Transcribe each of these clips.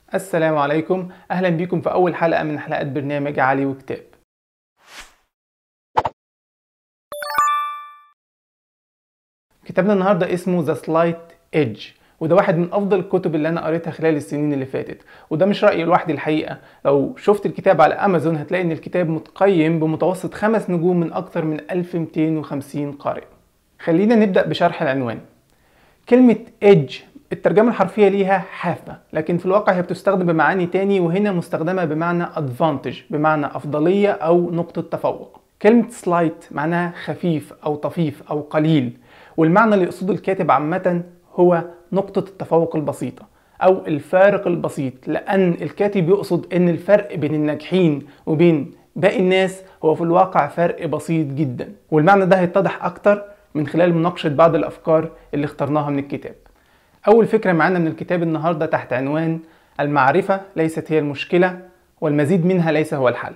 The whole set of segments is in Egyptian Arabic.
السلام عليكم اهلا بيكم في اول حلقه من حلقات برنامج علي وكتاب كتابنا النهارده اسمه ذا سلايت ايدج وده واحد من افضل الكتب اللي انا قريتها خلال السنين اللي فاتت وده مش رايي لوحدي الحقيقه لو شفت الكتاب على امازون هتلاقي ان الكتاب متقيم بمتوسط خمس نجوم من اكتر من 1250 قارئ خلينا نبدا بشرح العنوان كلمه ايدج الترجمة الحرفية ليها حافة لكن في الواقع هي بتستخدم بمعاني تاني وهنا مستخدمة بمعنى advantage بمعنى أفضلية أو نقطة تفوق كلمة سلايت معناها خفيف أو طفيف أو قليل والمعنى اللي يقصده الكاتب عامة هو نقطة التفوق البسيطة أو الفارق البسيط لأن الكاتب يقصد أن الفرق بين الناجحين وبين باقي الناس هو في الواقع فرق بسيط جدا والمعنى ده هيتضح أكتر من خلال مناقشة بعض الأفكار اللي اخترناها من الكتاب أول فكرة معانا من الكتاب النهاردة تحت عنوان المعرفة ليست هي المشكلة والمزيد منها ليس هو الحل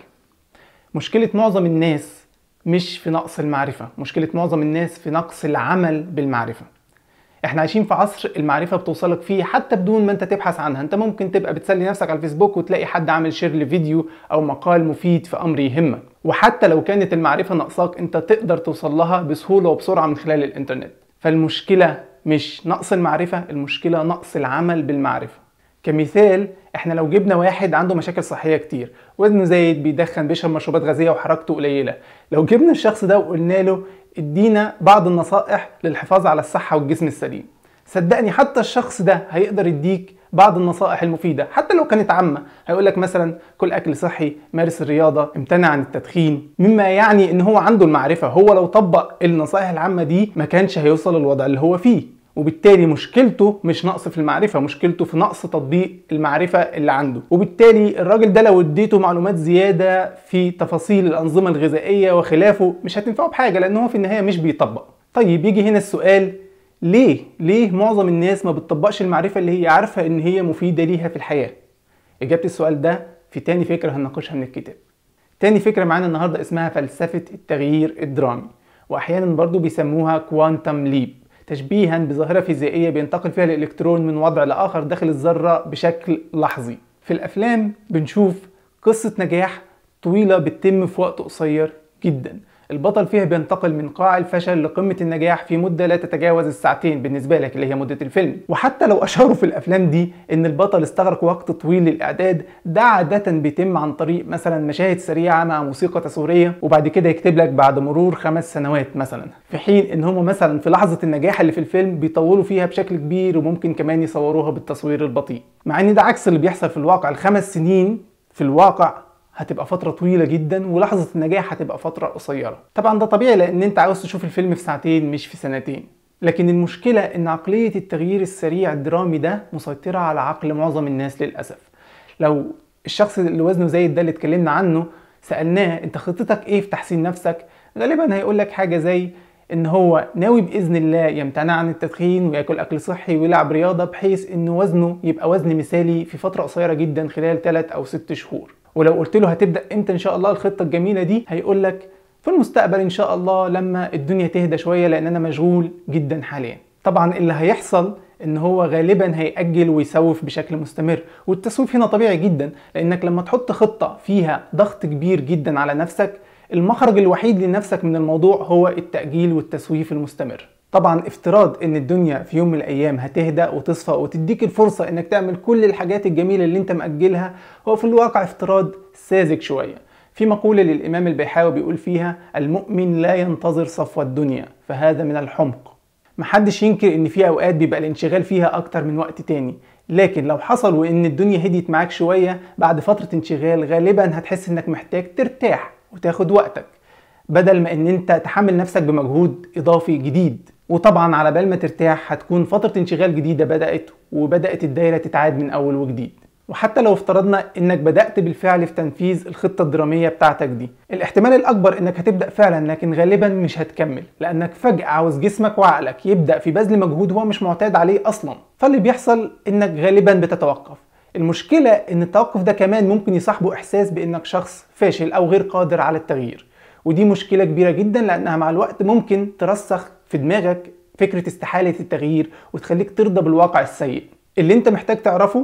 مشكلة معظم الناس مش في نقص المعرفة مشكلة معظم الناس في نقص العمل بالمعرفة احنا عايشين في عصر المعرفة بتوصلك فيه حتى بدون ما انت تبحث عنها انت ممكن تبقى بتسلي نفسك على الفيسبوك وتلاقي حد عامل شير لفيديو او مقال مفيد في امر يهمك وحتى لو كانت المعرفة ناقصاك انت تقدر توصل لها بسهولة وبسرعة من خلال الانترنت فالمشكلة مش نقص المعرفة المشكلة نقص العمل بالمعرفة كمثال احنا لو جبنا واحد عنده مشاكل صحية كتير وزنه زايد بيدخن بيشرب مشروبات غازية وحركته قليلة لو جبنا الشخص ده وقلنا له ادينا بعض النصائح للحفاظ على الصحة والجسم السليم صدقني حتى الشخص ده هيقدر يديك بعض النصائح المفيدة حتى لو كانت عامة هيقول لك مثلا كل أكل صحي مارس الرياضة امتنع عن التدخين مما يعني إن هو عنده المعرفة هو لو طبق النصائح العامة دي ما كانش هيوصل للوضع اللي هو فيه وبالتالي مشكلته مش نقص في المعرفة مشكلته في نقص تطبيق المعرفة اللي عنده وبالتالي الراجل ده لو اديته معلومات زيادة في تفاصيل الأنظمة الغذائية وخلافه مش هتنفعه بحاجة لأن هو في النهاية مش بيطبق طيب يجي هنا السؤال ليه ليه معظم الناس ما بتطبقش المعرفة اللي هي عارفة ان هي مفيدة ليها في الحياة اجابة السؤال ده في تاني فكرة هنناقشها من الكتاب تاني فكرة معانا النهاردة اسمها فلسفة التغيير الدرامي واحيانا برضو بيسموها كوانتم ليب تشبيها بظاهرة فيزيائية بينتقل فيها الإلكترون من وضع لآخر داخل الذرة بشكل لحظي في الأفلام بنشوف قصة نجاح طويلة بتتم في وقت قصير جدا البطل فيها بينتقل من قاع الفشل لقمة النجاح في مدة لا تتجاوز الساعتين بالنسبة لك اللي هي مدة الفيلم وحتى لو أشاروا في الأفلام دي إن البطل استغرق وقت طويل للإعداد ده عادة بيتم عن طريق مثلا مشاهد سريعة مع موسيقى تصويرية وبعد كده يكتب لك بعد مرور خمس سنوات مثلا في حين إن هم مثلا في لحظة النجاح اللي في الفيلم بيطولوا فيها بشكل كبير وممكن كمان يصوروها بالتصوير البطيء مع إن ده عكس اللي بيحصل في الواقع الخمس سنين في الواقع هتبقى فترة طويلة جدا ولحظة النجاح هتبقى فترة قصيرة طبعا ده طبيعي لان انت عاوز تشوف الفيلم في ساعتين مش في سنتين لكن المشكلة ان عقلية التغيير السريع الدرامي ده مسيطرة على عقل معظم الناس للأسف لو الشخص اللي وزنه زايد ده اللي اتكلمنا عنه سألناه انت خطتك ايه في تحسين نفسك غالبا هيقول لك حاجة زي ان هو ناوي باذن الله يمتنع عن التدخين وياكل اكل صحي ويلعب رياضه بحيث ان وزنه يبقى وزن مثالي في فتره قصيره جدا خلال 3 او 6 شهور ولو قلت له هتبدا امتى ان شاء الله الخطه الجميله دي هيقول لك في المستقبل ان شاء الله لما الدنيا تهدى شويه لان انا مشغول جدا حاليا طبعا اللي هيحصل ان هو غالبا هيأجل ويسوف بشكل مستمر والتسويف هنا طبيعي جدا لانك لما تحط خطه فيها ضغط كبير جدا على نفسك المخرج الوحيد لنفسك من الموضوع هو التأجيل والتسويف المستمر طبعا افتراض ان الدنيا في يوم من الايام هتهدى وتصفى وتديك الفرصة انك تعمل كل الحاجات الجميلة اللي انت مأجلها هو في الواقع افتراض ساذج شوية في مقولة للإمام البيحاوي بيقول فيها المؤمن لا ينتظر صفوة الدنيا فهذا من الحمق محدش ينكر ان في اوقات بيبقى الانشغال فيها اكتر من وقت تاني لكن لو حصل وان الدنيا هديت معاك شوية بعد فترة انشغال غالبا هتحس انك محتاج ترتاح وتاخد وقتك بدل ما ان انت تحمل نفسك بمجهود اضافي جديد وطبعا على بال ما ترتاح هتكون فترة انشغال جديدة بدأت وبدأت الدايرة تتعاد من أول وجديد وحتى لو افترضنا انك بدأت بالفعل في تنفيذ الخطة الدرامية بتاعتك دي الاحتمال الأكبر انك هتبدأ فعلا لكن غالبا مش هتكمل لأنك فجأة عاوز جسمك وعقلك يبدأ في بذل مجهود هو مش معتاد عليه أصلا فاللي بيحصل انك غالبا بتتوقف المشكلة ان التوقف ده كمان ممكن يصاحبه احساس بانك شخص فاشل او غير قادر على التغيير ودي مشكلة كبيرة جدا لانها مع الوقت ممكن ترسخ في دماغك فكرة استحالة التغيير وتخليك ترضى بالواقع السيء اللي انت محتاج تعرفه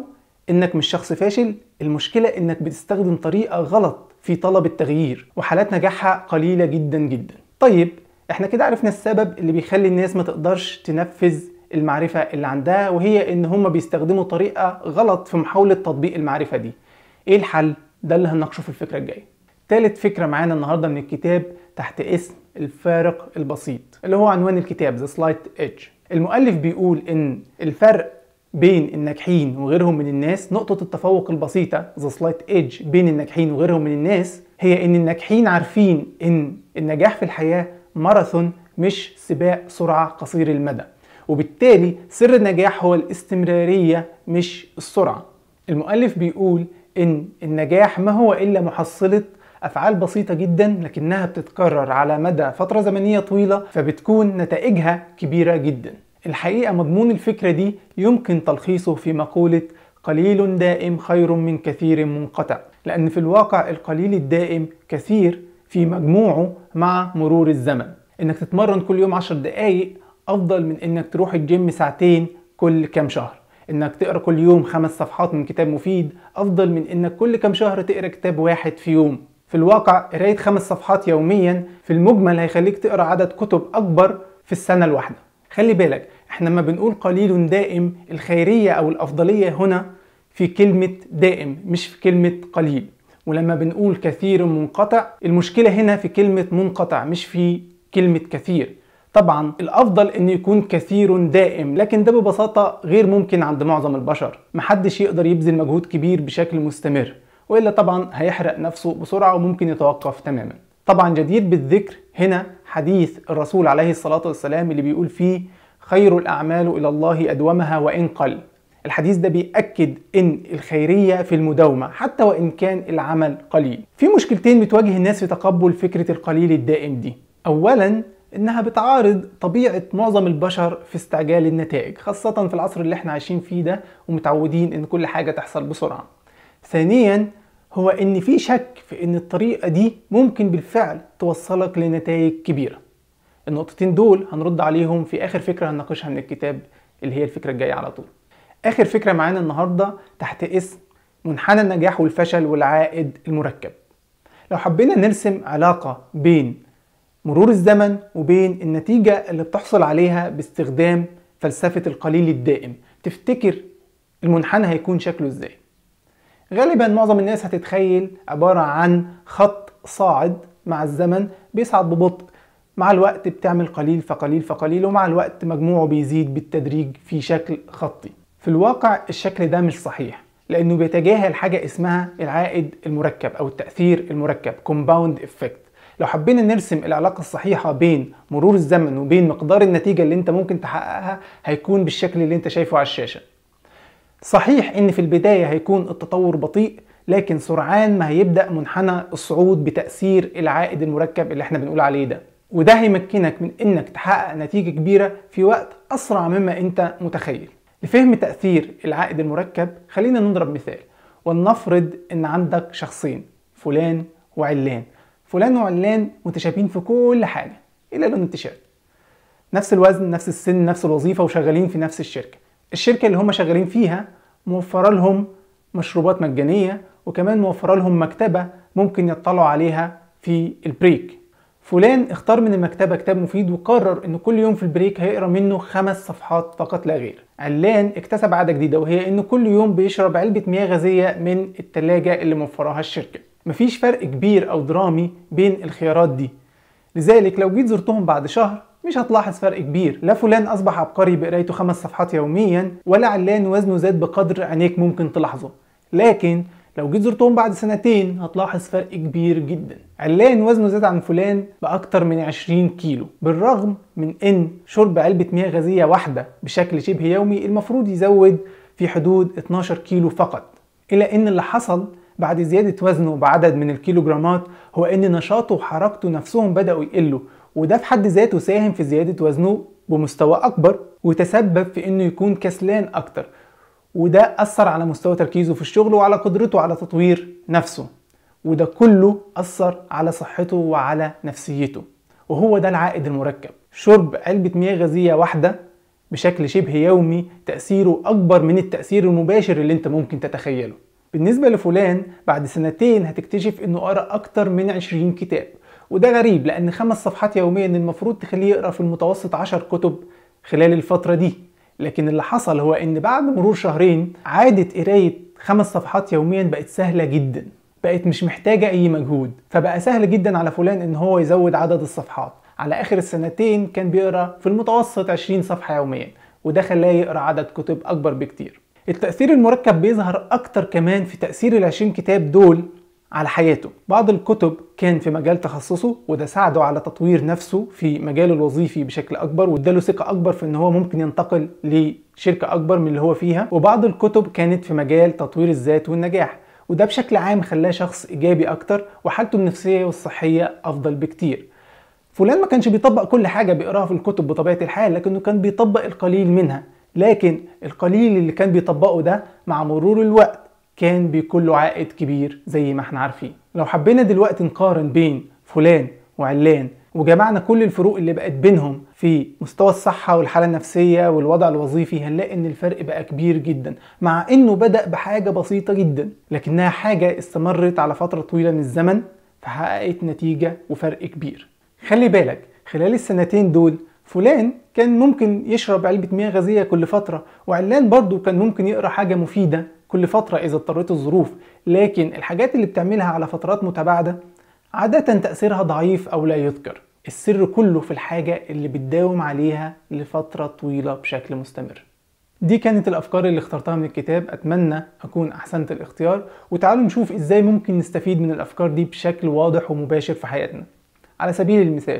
انك مش شخص فاشل المشكلة انك بتستخدم طريقة غلط في طلب التغيير وحالات نجاحها قليلة جدا جدا طيب احنا كده عرفنا السبب اللي بيخلي الناس ما تقدرش تنفذ المعرفة اللي عندها وهي ان هم بيستخدموا طريقة غلط في محاولة تطبيق المعرفة دي ايه الحل؟ ده اللي هنناقشه في الفكرة الجاية تالت فكرة معانا النهاردة من الكتاب تحت اسم الفارق البسيط اللي هو عنوان الكتاب The Slight Edge المؤلف بيقول ان الفرق بين الناجحين وغيرهم من الناس نقطة التفوق البسيطة The Slight Edge بين الناجحين وغيرهم من الناس هي ان الناجحين عارفين ان النجاح في الحياة ماراثون مش سباق سرعة قصير المدى وبالتالي سر النجاح هو الاستمرارية مش السرعة المؤلف بيقول ان النجاح ما هو الا محصلة افعال بسيطة جدا لكنها بتتكرر على مدى فترة زمنية طويلة فبتكون نتائجها كبيرة جدا الحقيقة مضمون الفكرة دي يمكن تلخيصه في مقولة قليل دائم خير من كثير منقطع لأن في الواقع القليل الدائم كثير في مجموعه مع مرور الزمن إنك تتمرن كل يوم 10 دقايق أفضل من إنك تروح الجيم ساعتين كل كام شهر إنك تقرأ كل يوم خمس صفحات من كتاب مفيد أفضل من إنك كل كام شهر تقرأ كتاب واحد في يوم في الواقع قراية خمس صفحات يوميا في المجمل هيخليك تقرأ عدد كتب أكبر في السنة الواحدة خلي بالك احنا لما بنقول قليل دائم الخيرية او الافضلية هنا في كلمة دائم مش في كلمة قليل ولما بنقول كثير منقطع المشكلة هنا في كلمة منقطع مش في كلمة كثير طبعا الافضل ان يكون كثير دائم لكن ده ببساطة غير ممكن عند معظم البشر محدش يقدر يبذل مجهود كبير بشكل مستمر والا طبعا هيحرق نفسه بسرعة وممكن يتوقف تماما طبعا جدير بالذكر هنا حديث الرسول عليه الصلاة والسلام اللي بيقول فيه خير الأعمال إلى الله أدومها وإن قل الحديث ده بيأكد إن الخيرية في المداومة حتى وإن كان العمل قليل في مشكلتين بتواجه الناس في تقبل فكرة القليل الدائم دي أولا إنها بتعارض طبيعة معظم البشر في استعجال النتائج خاصة في العصر اللي احنا عايشين فيه ده ومتعودين إن كل حاجة تحصل بسرعة ثانيا هو ان في شك في ان الطريقة دي ممكن بالفعل توصلك لنتائج كبيرة النقطتين دول هنرد عليهم في اخر فكرة هنناقشها من الكتاب اللي هي الفكرة الجاية على طول اخر فكرة معانا النهاردة تحت اسم منحنى النجاح والفشل والعائد المركب لو حبينا نرسم علاقة بين مرور الزمن وبين النتيجة اللي بتحصل عليها باستخدام فلسفة القليل الدائم تفتكر المنحنى هيكون شكله ازاي غالبا معظم الناس هتتخيل عبارة عن خط صاعد مع الزمن بيصعد ببطء مع الوقت بتعمل قليل فقليل فقليل ومع الوقت مجموعه بيزيد بالتدريج في شكل خطي في الواقع الشكل ده مش صحيح لانه بيتجاهل حاجة اسمها العائد المركب او التأثير المركب compound effect لو حبينا نرسم العلاقة الصحيحة بين مرور الزمن وبين مقدار النتيجة اللي انت ممكن تحققها هيكون بالشكل اللي انت شايفه على الشاشة صحيح ان في البداية هيكون التطور بطيء لكن سرعان ما هيبدأ منحنى الصعود بتأثير العائد المركب اللي احنا بنقول عليه ده وده هيمكنك من انك تحقق نتيجة كبيرة في وقت اسرع مما انت متخيل لفهم تأثير العائد المركب خلينا نضرب مثال ولنفرض ان عندك شخصين فلان وعلان فلان وعلان متشابهين في كل حاجة إلا لون التيشيرت نفس الوزن نفس السن نفس الوظيفة وشغالين في نفس الشركة الشركة اللي هم شغالين فيها موفرة لهم مشروبات مجانية وكمان موفرة لهم مكتبة ممكن يطلعوا عليها في البريك فلان اختار من المكتبة كتاب مفيد وقرر انه كل يوم في البريك هيقرا منه خمس صفحات فقط لا غير علان اكتسب عادة جديدة وهي انه كل يوم بيشرب علبة مياه غازية من التلاجة اللي موفراها الشركة مفيش فرق كبير او درامي بين الخيارات دي لذلك لو جيت زرتهم بعد شهر مش هتلاحظ فرق كبير لا فلان اصبح عبقري بقرايته خمس صفحات يوميا ولا علان وزنه زاد بقدر عينيك ممكن تلاحظه لكن لو جيت زرتهم بعد سنتين هتلاحظ فرق كبير جدا علان وزنه زاد عن فلان بأكتر من 20 كيلو بالرغم من ان شرب علبة مياه غازية واحدة بشكل شبه يومي المفروض يزود في حدود 12 كيلو فقط إلا ان اللي حصل بعد زيادة وزنه بعدد من الكيلوغرامات هو ان نشاطه وحركته نفسهم بدأوا يقلوا وده في حد ذاته ساهم في زيادة وزنه بمستوى أكبر وتسبب في إنه يكون كسلان أكتر وده أثر على مستوى تركيزه في الشغل وعلى قدرته على تطوير نفسه وده كله أثر على صحته وعلى نفسيته وهو ده العائد المركب شرب علبة مياه غازية واحدة بشكل شبه يومي تأثيره أكبر من التأثير المباشر اللي انت ممكن تتخيله بالنسبة لفلان بعد سنتين هتكتشف انه قرأ أكتر من 20 كتاب وده غريب لأن خمس صفحات يوميا المفروض تخليه يقرأ في المتوسط 10 كتب خلال الفترة دي لكن اللي حصل هو ان بعد مرور شهرين عادة قراية خمس صفحات يوميا بقت سهلة جدا بقت مش محتاجة أي مجهود فبقى سهل جدا على فلان إن هو يزود عدد الصفحات على آخر السنتين كان بيقرأ في المتوسط 20 صفحة يوميا وده خلاه يقرأ عدد كتب أكبر بكتير التأثير المركب بيظهر أكتر كمان في تأثير ال 20 كتاب دول على حياته بعض الكتب كان في مجال تخصصه وده ساعده على تطوير نفسه في مجاله الوظيفي بشكل اكبر واداله ثقه اكبر في ان هو ممكن ينتقل لشركه اكبر من اللي هو فيها وبعض الكتب كانت في مجال تطوير الذات والنجاح وده بشكل عام خلاه شخص ايجابي اكتر وحالته النفسيه والصحيه افضل بكتير فلان ما كانش بيطبق كل حاجه بيقراها في الكتب بطبيعه الحال لكنه كان بيطبق القليل منها لكن القليل اللي كان بيطبقه ده مع مرور الوقت كان بيكون له عائد كبير زي ما احنا عارفين لو حبينا دلوقتي نقارن بين فلان وعلان وجمعنا كل الفروق اللي بقت بينهم في مستوى الصحة والحالة النفسية والوضع الوظيفي هنلاقي ان الفرق بقى كبير جدا مع انه بدأ بحاجة بسيطة جدا لكنها حاجة استمرت على فترة طويلة من الزمن فحققت نتيجة وفرق كبير خلي بالك خلال السنتين دول فلان كان ممكن يشرب علبة مياه غازية كل فترة وعلان برضو كان ممكن يقرأ حاجة مفيدة كل فترة إذا اضطرت الظروف لكن الحاجات اللي بتعملها على فترات متباعدة عادة تأثيرها ضعيف أو لا يذكر السر كله في الحاجة اللي بتداوم عليها لفترة طويلة بشكل مستمر دي كانت الأفكار اللي اخترتها من الكتاب أتمنى أكون أحسنت الاختيار وتعالوا نشوف إزاي ممكن نستفيد من الأفكار دي بشكل واضح ومباشر في حياتنا على سبيل المثال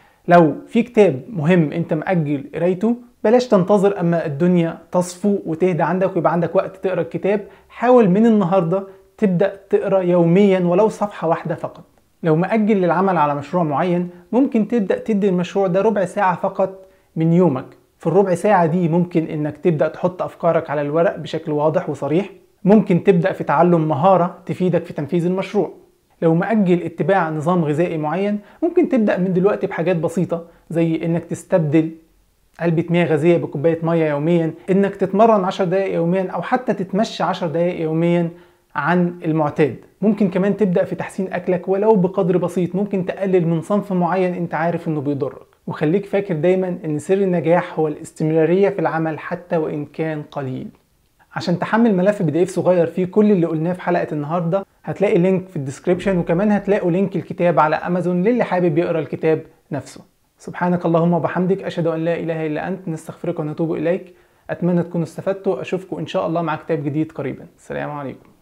لو في كتاب مهم انت مأجل قرايته بلاش تنتظر اما الدنيا تصفو وتهدى عندك ويبقى عندك وقت تقرا الكتاب حاول من النهارده تبدا تقرا يوميا ولو صفحه واحده فقط لو مأجل للعمل على مشروع معين ممكن تبدا تدي المشروع ده ربع ساعه فقط من يومك في الربع ساعه دي ممكن انك تبدا تحط افكارك على الورق بشكل واضح وصريح ممكن تبدا في تعلم مهاره تفيدك في تنفيذ المشروع لو مأجل اتباع نظام غذائي معين ممكن تبدأ من دلوقتي بحاجات بسيطة زي انك تستبدل علبة مياه غازية بكوباية مية يوميا انك تتمرن 10 دقايق يوميا او حتى تتمشى 10 دقايق يوميا عن المعتاد ممكن كمان تبدأ في تحسين اكلك ولو بقدر بسيط ممكن تقلل من صنف معين انت عارف انه بيضرك وخليك فاكر دايما ان سر النجاح هو الاستمرارية في العمل حتى وان كان قليل عشان تحمل ملف بي دي اف صغير فيه كل اللي قلناه في حلقه النهارده هتلاقي لينك في الديسكريبشن وكمان هتلاقوا لينك الكتاب على امازون للي حابب يقرا الكتاب نفسه سبحانك اللهم وبحمدك اشهد ان لا اله الا انت نستغفرك ونتوب اليك اتمنى تكونوا استفدتوا اشوفكم ان شاء الله مع كتاب جديد قريبا السلام عليكم